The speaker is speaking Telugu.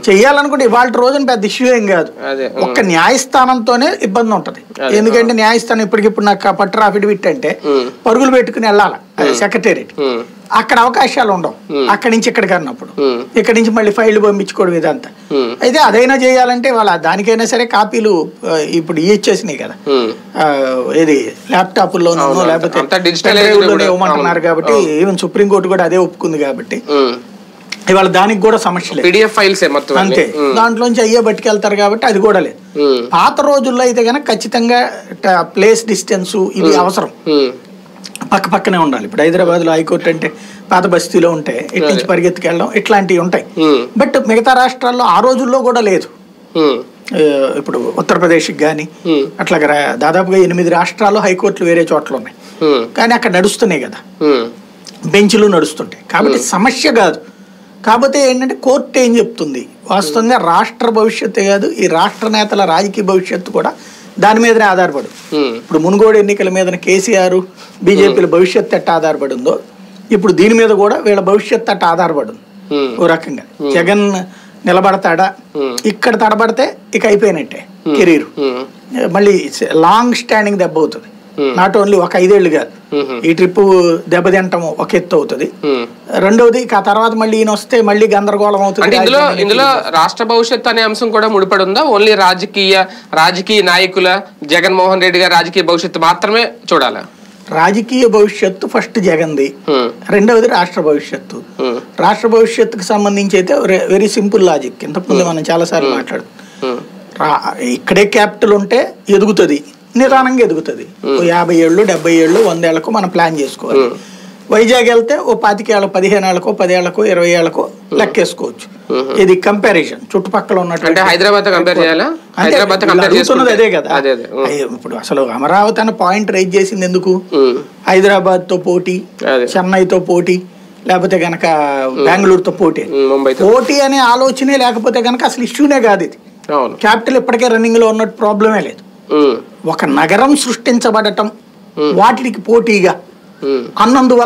చెయ్యాలనుకుంటే ఇవాళ రోజున పెద్ద ఇష్యూ ఏం కాదు అదే ఒక్క న్యాయస్థానంతోనే ఇబ్బంది ఉంటది ఎందుకంటే న్యాయస్థానం ఇప్పటికిప్పుడు నాకు పట్టు అఫిడవిట్ అంటే పరుగులు పెట్టుకుని వెళ్ళాలి సెక్రటేరియట్ ఉమ్, అక్కడ అవకాశాలు ఉండవు అక్కడి నుంచి ఇక్కడికి అన్నప్పుడు ఉమ్, ఇక్కడి నుంచి మళ్ళీ ఫైల్ పంపించుకోవడం ఇదంతా ఉమ్, అయితే అదైనా చేయాలంటే వాళ్ళ దానికైనా సరే కాపీలు ఆ, ఇప్పుడు ఇచ్చేసినాయి కదా ఉమ్. ఆ, ఏది ల్యాప్టాప్లోనూ అవును, లేకపోతే అంతా digital pen age drive లో లోనే కూడా. ఇవ్వమంటున్నారు కాబట్టి ఈవెన్ సుప్రీంకోర్టు కూడా అదే ఒప్పుకుంది కాబట్టి ఉమ్. ఇవాళ దానికి కూడా సమస్య లేదు పీడిఎఫ్ ఫైల్స్ ఏ మొత్తం అన్ని. అంతే దాంట్లోంచి అయ్యే పట్టుకెళ్తారు కాబట్టి అది కూడా లేదు ఉమ్, పాత రోజుల్లో అయితే కనుక ఖచ్చితంగా ప్లేస్ డిస్టెన్స్ ఇవి అవసరం ఉమ్, పక్క పక్కనే ఉండాలి ఇప్పుడు హైదరాబాద్ లో హైకోర్టు అంటే పాత బస్తీలో ఉంటే ఇటు నుంచి పరిగెత్తుకెళ్ళడం ఇట్లాంటివి ఉంటాయి ఉమ్, బట్ మిగతా రాష్ట్రాల్లో ఆ రోజుల్లో కూడా లేదు ఉమ్, ఆ, ఇప్పుడు ఉత్తరప్రదేశ్కి కానీ ఉమ్, అట్లాగా రా- దాదాపుగా ఎనిమిది రాష్ట్రాల్లో హైకోర్టులు వేరే చోట్ల ఉన్నాయి ఉమ్, కానీ అక్కడ నడుస్తున్నాయి కదా ఉమ్, బెంచ్లు నడుస్తుంటాయి కాబట్టి సమస్య కాదు కాకపోతే ఏంటంటే కోర్టు ఏం చెప్తుంది వాస్తవంగా రాష్ట్ర భవిష్యత్తు కాదు ఈ రాష్ట్ర నేతల రాజకీయ భవిష్యత్తు కూడా దాని మీదనే ఆధారపడు ఉమ్, ఇప్పుడు మునుగోడు ఎన్నికల మీద కేసీఆర్ బీజేపీల భవిష్యత్తు ఎట్ట ఆధారపడి ఉందో ఇప్పుడు దీని మీద కూడా వీళ్ళ భవిష్యత్తు అట్ట ఆధారపడి ఉంది ఉమ్, ఓ రకంగా జగన్ నిలబడతాడా ఇక్కడ తడబడితే ఇక అయిపోయినట్టే కెరీర్ ఉమ్, మళ్ళీ లాంగ్ స్టాండింగ్ దెబ్బ అవుతుంది నాట్ ఓన్లీ ఒక ఐదేళ్ళు కాదు ఉమ్, ఈ ట్రిప్ దెబ్బతింటం ఒక ఎత్తు అవుతుంది ఉమ్. రెండవది ఇక ఆ తర్వాత మళ్ళీ ఈయన వస్తే మళ్ళీ గందరగోళం అవుతుంది అంటే ఇందులో ఇందులో రాష్ట్ర భవిష్యత్తు అనే అంశం కూడా ముడిపడి ఉందా ఓన్లీ రాజకీయ రాజకీయ నాయకుల జగన్మోహన్ రెడ్డి గారి రాజకీయ భవిష్యత్తు మాత్రమే చూడాలా రాజకీయ భవిష్యత్తు ఫస్ట్ జగన్ది ఉమ్, రెండవది రాష్ట్ర భవిష్యత్తు ఉమ్, రాష్ట్ర భవిష్యత్తుకు సంబంధించి అయితే వెరీ సింపుల్ లాజిక్ ఇంతకుముందు మనం చాలాసార్లు మాట్లాడు ఉమ్, రా ఇక్కడే క్యాపిటల్ ఉంటే ఎదుగుతుంది నిదానంగా ఎదుగుతుంది ఓ యాభై ఏళ్ళు డెబ్బై ఏళ్ళు వందేళ్లకు మనం ప్లాన్ చేసుకోవాలి వైజాగ్ వెళ్తే ఓ పాతికేళ్ళకు పదిహేను ఏళ్ళకో పదేళ్లకు ఇరవై ఏళ్ళకు లెక్కేసుకోవచ్చు ఇది కంపారిజన్ చుట్టుపక్కల అంటే ఉన్నటువంటి హైదరాబాద్ కంపేర్ చేయాలా అంటే హైదరాబాద్ వీళ్ళు కంపేర్ అడుగుతున్నది అదే కదా అదే అదే ఉమ్, అయ్యో, ఇప్పుడు అసలు అమరావతి అన్న పాయింట్ రైజ్ చేసింది ఎందుకు ఉమ్, హైదరాబాద్ తో పోటీ అదే చెన్నైతో పోటీ లేకపోతే గనక బెంగళూరుతో పోటీ ఉమ్, ముంబైతో పోటీ అనే ఆలోచనే లేకపోతే గనక అసలు ఇష్యూనే కాదు ఇది అవును క్యాపిటల్ ఇప్పటికే రన్నింగ్ లో ఉన్నట్టు ప్రాబ్లమే లేదు ఉమ్, ఒక నగరం సృష్టించబడటం వాటికి పోటీగా ఉమ్. అన్నందువల్ల